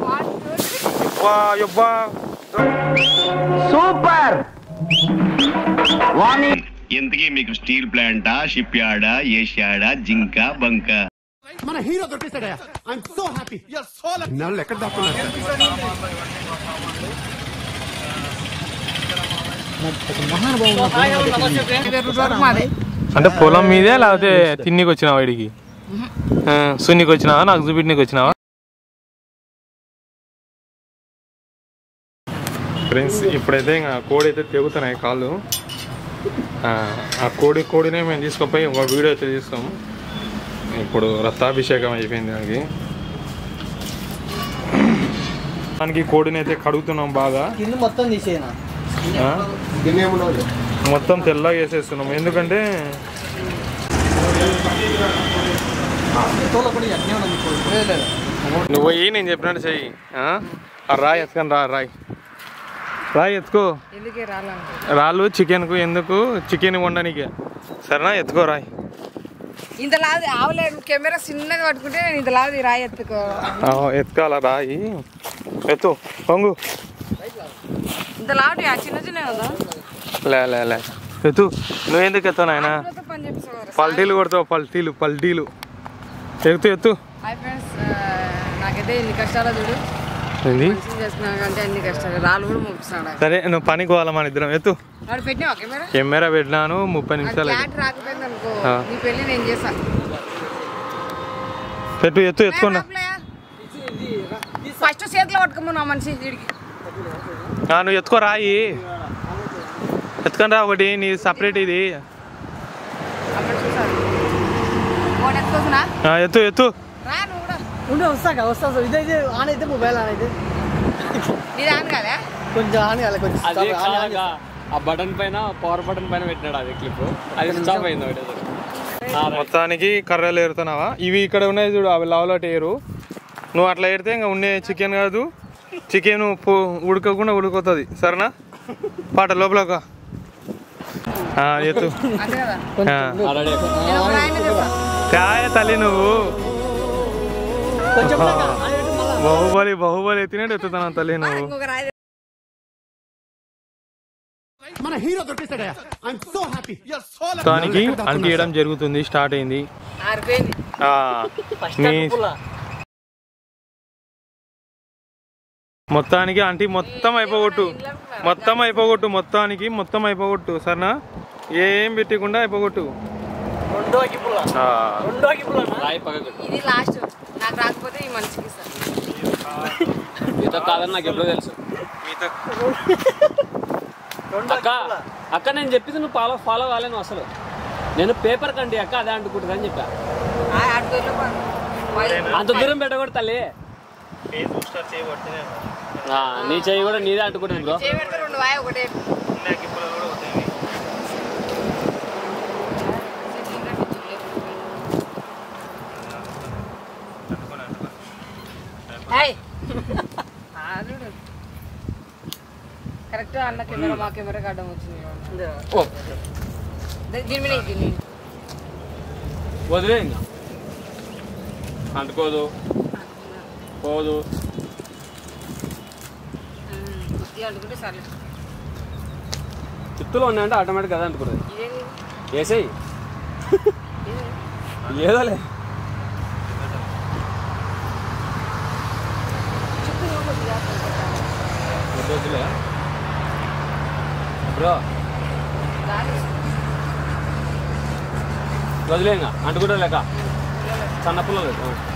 వా యబ్బా సూపర్ వాణి ఇంతకీ మీకు స్టీల్ ప్లాంటా షిప్ యార్డా ఏషియాడా జింక బంక మన హీరో దొరికేశాడయ్యా ఐఎమ్ సో హ్యాపీ నన్ను ఎక్కడ దాక్కున్నారు అంటే పొలం మీదే లేకపోతే తిన్నికి వచ్చినావా ఇడికి సున్నికి వచ్చినావా నాకు చూపించడానికి వచ్చినావా ఫ్రెండ్స్ ఇప్పుడైతే ఇంకా కోడి అయితే తెగుతున్నాయి కాళ్ళు ఆ, ఆ కోడి కోడినే మేము తీసుకుపోయి ఒక వీడియో అయితే తీస్తాము ఇప్పుడు రక్తాభిషేకం అయిపోయింది దానికి దానికి కోడిని అయితే కడుగుతున్నాం బాగా కింద మొత్తం తీసేయనా ఆ? మొత్తం తెల్లగా వేసేస్తున్నాం ఎందుకంటే తోల కూడా అట్నే ఉన్నది ఇప్పుడు. లేదు, లేదు. నువ్వు పోయి నేను చెప్పినట్టు చెయ్యి ఆ? ఆ రాయి ఎత్తుకొని రా రాయి రాయి ఎత్తుకో ఎందుకే రాలంటే రాళ్ళు చికెన్కు ఎందుకు చికెన్ వండడానికి సరేనా ఎత్తుకో రాయి ఇంత లాది ఆవలేదు కెమెరా చిన్నగా పట్టుకుంటే నేను ఇంత లాది రాయి ఎత్తుకో ఆ, ఎత్తుకోవాలా రాయి ఎత్తు పొంగు ఇంత లావుటి ఆ చిన్న చిన్న కదా లే లే లే ఎత్తు నువ్వు ఎందుకు ఎత్తావు నాయన పని చెప్పేసి పల్టీలు కొడతావు పల్టీలు పల్టీలు ఎత్తు ఎత్తు హాయ్ ఫ్రెండ్స్ నాకైతే ఎన్ని కష్టాలు చూడు ఏంది మంచిగా చేస్తున్నాను అంటే అన్ని కష్టాలు రాళ్ళు కూడా ముగిస్తున్నాడు సరే నువ్వు పనికి పోవాలా మన ఇద్దరం ఎత్తు వాడు పెట్టినావా కెమెరా కెమెరా పెట్టినాను ముప్పై నిమిషాలు అయింది. క్లాట్ రాకపోయింది అనుకో ఆ. నీ పెళ్లి నేను చేస్తాను పెట్టు ఎత్తు ఎత్తుకున్నా ఫస్ట్ చేతిలో పట్టుకోము నా మనిషి వీడికి ఆ, నువ్వు ఎత్తుకో రాయి ఎత్తుకొని రా ఒకటి నీ సపరేట్ ఇది అక్కడ చూసారు ఒకటి ఎత్తుకోసునా ఆ, ఎత్తు ఎత్తు రా నువ్వు కూడా ఉండు వస్తాక వస్తా వస్తా. ఇదే ఇదే ఆన్ అయితే మొబైల్ ఆన్ అయితే నీది ఆన్ కాదా కొంచెం ఆన్ కాలే కొంచెం అదే stop, ఆన్- ఆన్ కాగా ఆ బటన్ పైన పవర్ బటన్ పైన పెట్టినాడు అది క్లిప్ అది స్విచ్ ఆఫ్ అయింది ఒకటే మొత్తానికి కర్రలు ఏరుతున్నావా ఇవి ఇక్కడ ఉన్నాయి చూడు అవి లావులాట ఏరు నువ్వు అట్లా ఏరితే ఇంకా ఉండే చికెన్ కాదు చికెన్ ఉడకకుండా ఉడుకుతుంది సరేనా పాట లోపలక ఎత్తు అంతే కదా ఆ. ఆల్రెడీ నేను ఒక రాయిని తెస్తా కాయ తల్లి నువ్వు కొంచెం దాకా ఆన్ అయితే మళ్ళా బాహుబలి బాహుబలి ఎత్తినట్టు ఎత్తుతున్నావు తల్లి నువ్వు ఇంకొక రాయి మన హీరో దొరికేశాడయ్యా ఐఎమ్ సో హ్యాపీ మొత్తానికి అంటియడం జరుగుతుంది స్టార్ట్ అయింది ఆరిపోయింది ఆ, మీ పుల్ల. మొత్తానికి అంటి మొత్తం అయిపోగొట్టు మొత్తం అయిపోగొట్టు మొత్తానికి మొత్తం అయిపోగొట్టు సరేనా ఏం పెట్టకుండా అయిపోగొట్టు రెండో అగ్గిపుల్ల ఆ, రెండో అగ్గిపుల్ల రాయి పక్కకు ఇది లాస్ట్ నాకు రాకపోతే ఈ మనిషికి ఇస్తాను మీతో కాదని నాకు ఎప్పుడో తెలుసు మీతో రెండో అక్క అగ్గిపుల్ల. అక్క నేను చెప్పింది నువ్వు ఫాలో ఫాలో కాలేను అసలు నేను పేపర్ కండి అక్క అదే అంటుకుంటుంది అని చెప్పా అంత దూరం పెట్టకూడదు తల్లి ఆ, నీ చెయ్యి కూడా నీదే అంటుకుంటుంది బ్రో చేయబెడితే రెండు వాయి ఒకటే కరెక్ట్ అన్న కెమెరా మా కెమెరా అడ్డం వచ్చింది అంతేనా? ది- దీని మీద ఇది, దీని మీద. వదిలే ఇంకా అంటుకోదు పోదు ఇది అనుకుంటే సర్లే చిత్తులో ఉన్నాయంటే ఆటోమేటిక్ అదే అంటుకుంటుంది ఇదేంది వేసేయి ఏదోలే వద్దులే బ్రో గాలి వదిలే ఇంకా అంటుకుంటా లేక సన్న పుల్లలు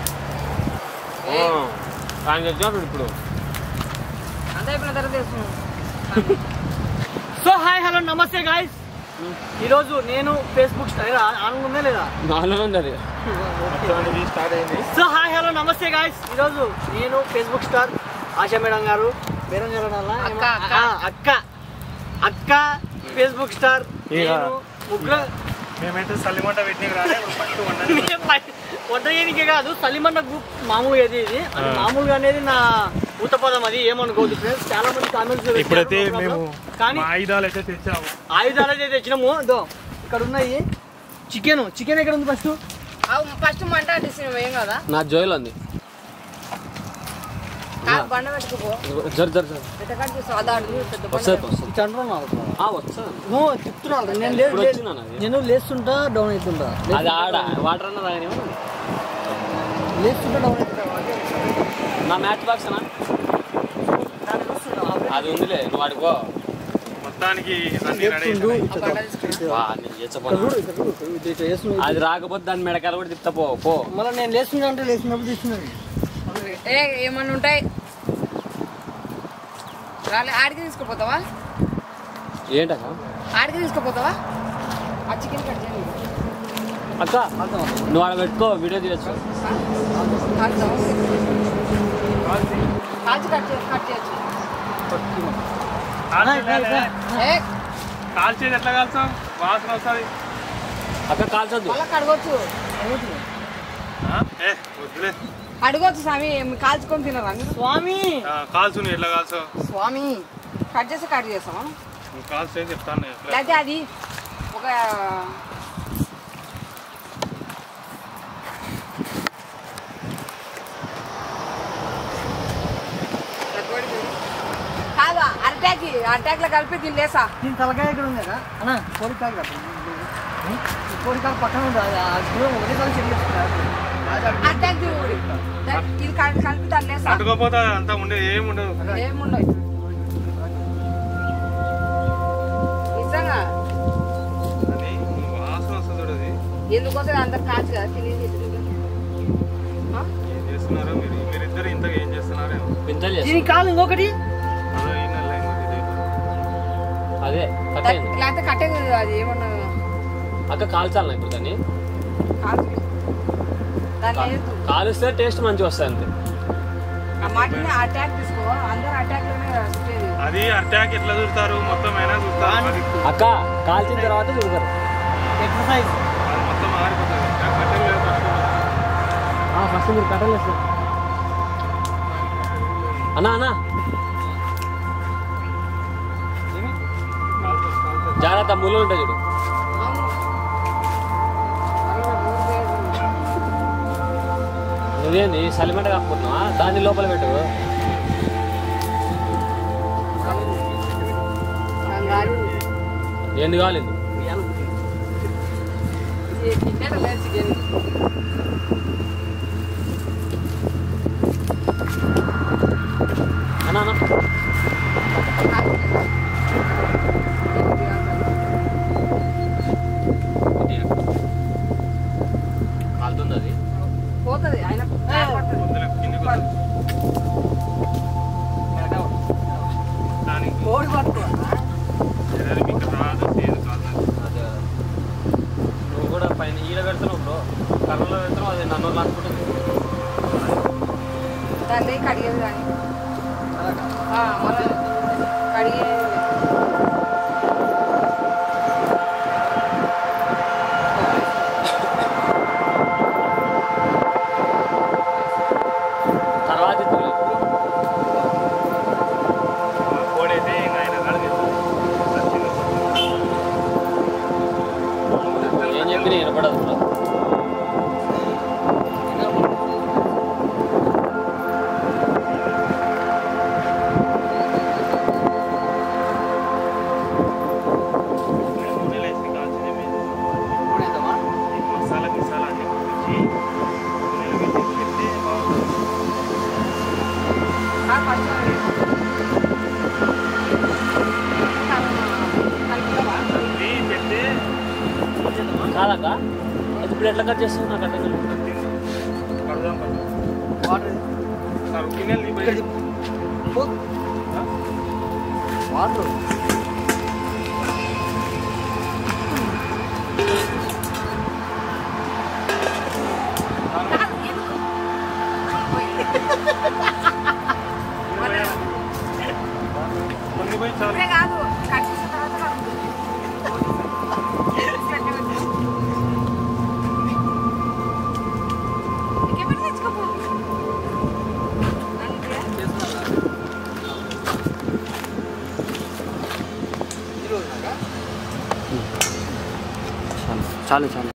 ఆయన తెచ్చినప్పుడు ఇప్పుడు అంతా అయిపోయిన తర్వాత వేసుకున్నాం సో హాయ్ హలో నమస్తే గాయస్ ఈరోజు నేను ఫేస్బుక్ ఆన్ ఉందా లేదా నాలో ఉంది అది స్టార్ట్ అయింది సో హాయ్ హలో నమస్తే గాయస్ ఈరోజు నేను ఫేస్బుక్ స్టార్ ఆశా మేడం గారు మేడం గారు అనాలా? అక్క, అక్క. ఆ, అక్క అక్క ఫేస్బుక్ స్టార్ ఇక. నేను ముగ్గురు మేమైతే సల్లిమంట పెట్టినవి రాలే ఫస్ట్ వండాలి. వంట చేయడానికే కాదు సలిమన్న గ్రూప్ మామూలుగా ఇది ఇది అది మామూలుగా అనేది నా ఊతపదం అది ఏమనుకోవద్దు ఫ్రెండ్స్ చాలా మంది కామెంట్స్ ఇప్పుడైతే మేము కానీ మా ఆయుధాలు అయితే తెచ్చాము ఆయుధాలు అయితే తెచ్చినాము ఇదో ఇక్కడ ఉన్నాయి చికెన్ చికెన్ ఎక్కడ ఉంది ఫస్ట్ ఫస్ట్ మంట అంటిస్తున్నాం ఏం కదా నా జోయిల్ ఉంది కాదు నాకు బండ పెట్టుకోపో జరు జరు జరు ఎట్టకాడు చూస్తావు అదా అడుగు పెద్ద బండ వస్తుంది వస్తుంది ఇట్లా అంటున్నావు ఆ, వస్తుంది నువ్వు చెప్తున్నావు నేను లే- ఇప్పుడు లే- వచ్చినాను అది. నేను లేస్తుంటా డౌన్ అవుతుంటా అది ఆడ వాటర్ అన్న తాగనేమో లేస్తుంటా డౌన్ అవుతుంటా అదే. నా మ్యాచ్ బాక్స్ అన్నా దాన్ని చూస్తున్నావా? అది ఉందిలే నువ్వు అడుగో మొత్తానికి అన్ని రెడీ లేస్తుండు, అయిపోయినాయి. ఇట్లా బండ తీసుకుంటా వా నేను చేసపో ఇక్కడ చూడు, ఇక్కడ చూడు, ఇక్కడ ఇట్లా చేస్తున్నావు. అది రాకపోతే దాని మెడకాయలు కూడా తిప్తా పో పో మళ్ళీ నేను లేస్తున్నా అంటే లేచినప్పుడు తీస్తున్నాను ఏ ఏమన్నా ఉంటాయి రాలే ఆడికి తీసుకుపోతావా ఏంటక్క ఆడికి తీసుకుపోతావా ఆ చికెన్ కట్ చేయండి అక్క నువ్వు ఆడ పెట్టుకో వీడియో తీయచ్చు కాల్చావా? కాల్చి కట్ చేయ కట్ చేయొచ్చు ఏ కాల్చేది ఎట్లా కాల్చాం వాసన వస్తుంది అక్క కాల్చొద్దు వాళ్ళకి అడగొచ్చు ఏ వద్దులే అడగొచ్చు స్వామి ఏం కాల్చుకొని తినరా మీరు స్వామి ఆ, కాల్చు నువ్వు ఎట్లా కాల్చావు స్వామి కట్ చేసి కట్ చేస్తామా నువ్వు కాల్చే చెప్తాను నేను ఎట్లా లేకపోతే అది ఒక కాదు అరటాక్ అరటాక్ లో కలిపి దీన్ని లేసా దీని తలకాయ ఇక్కడ ఉంది కదా అన్న కోడికాయ కదా కోడికాయ పక్కన ఉంది అది ఆ దూరం ఒకటే కాదు చెల్లి అరటాక్ దిగుడు ఇది కలిపి కలిపి దాన్ని లేసా పట్టుకోపోతే అంతా ఉండేది ఏమి ఉండదు ఏమున్నాయి నిజంగా అది వాసన వస్తుంది చూడు అది ఎందుకోసం అందరు కాచు కదా తినేది ఆ? ఏం చేస్తున్నారో మీరు మీరిద్దరు ఇంతగా ఏం చేస్తున్నారో పింతలు చేస్తా దీని కాలు ఇంకొకటి అదో ఈ నెల అయింది ఇది అయిపోయింది. అదే కట్టేయండి లేకపోతే కట్టేది అది ఏమన్నా అక్క కాల్చాలన్నా ఇప్పుడు దాన్ని కాల్చి దాన్ని లేదు కాలుస్తే టేస్ట్ మంచిగా వస్తుంది అంతే ఆ మాటని అటాక్ తీసుకో అందరు అటాక్ లోనే వచ్చేది అది అటాక్ ఎట్లా చూస్తారు మొత్తం అయినా చూస్తారు అది అక్క కాల్చిన తర్వాత చూడతారు ఎక్సర్సైజ్ అది మొత్తం ఆరిపోతుంది ఆ కట్టెలు లేదు first. ఫస్ట్ మీరు కట్టలు వేస్తారు అన్నా అన్నా కాల్చొచ్చు, కాల్చొచ్చు. జాగ్రత్త ముళ్ళు ఉంటాయి చూడు అవును అరవై మూడు వేలు. నువ్వేంది సలిమెంట కాకపోతున్నావా దాన్ని లోపల పెట్టు నాకు రాదు. ఏంది కాలేదు ఇది తిన్నాడు లేదు చికెన్. అన్నా అన్నా కాలుతుంది అది పోతుంది ఆయన పడుతుంది. వద్దులే, కిందికి వద్దు. దానికి కోడి పట్టుకో ఏదైనా మీకు రాదు చేయదు కాదు అదే నువ్వు కూడా పైన ఈడ పెడుతున్నావు బ్రో కర్రలో పెడుతున్నావు అది నన్ను అనుకుంటుంది దాన్ని కడిగేది కానీ ఆ, మళ్ళా కడిగేది తర్వాత ఇద్దరు కోడి అయితే ఇంకా ఆయన కాదు ఏం చెప్పినా వినపడదు బ్రో నూనెలో వేసి కాల్చి మసాలా గిసాలా అన్ని పంపించి నూనెలో పెట్టి పెడితే బాగుంటుంది ఆ, ఫస్ట్ కలుపుతావా? ఇది పెడితే కాదక్క అది ఇప్పుడు ఎట్లా కట్ చేస్తావు నాకు అర్థం కాలేదు. కడదాం పట్టు. వాటర్ సార్ గిన్నెలు తీ బయట. వాటర్ కొన్ని పోయి చాలు ఇప్పుడే కాదు కట్ చేసిన తర్వాత కలుపుతుంది. ఇంకెప్పుడు తెచ్చుకోపో. చాలు చాలు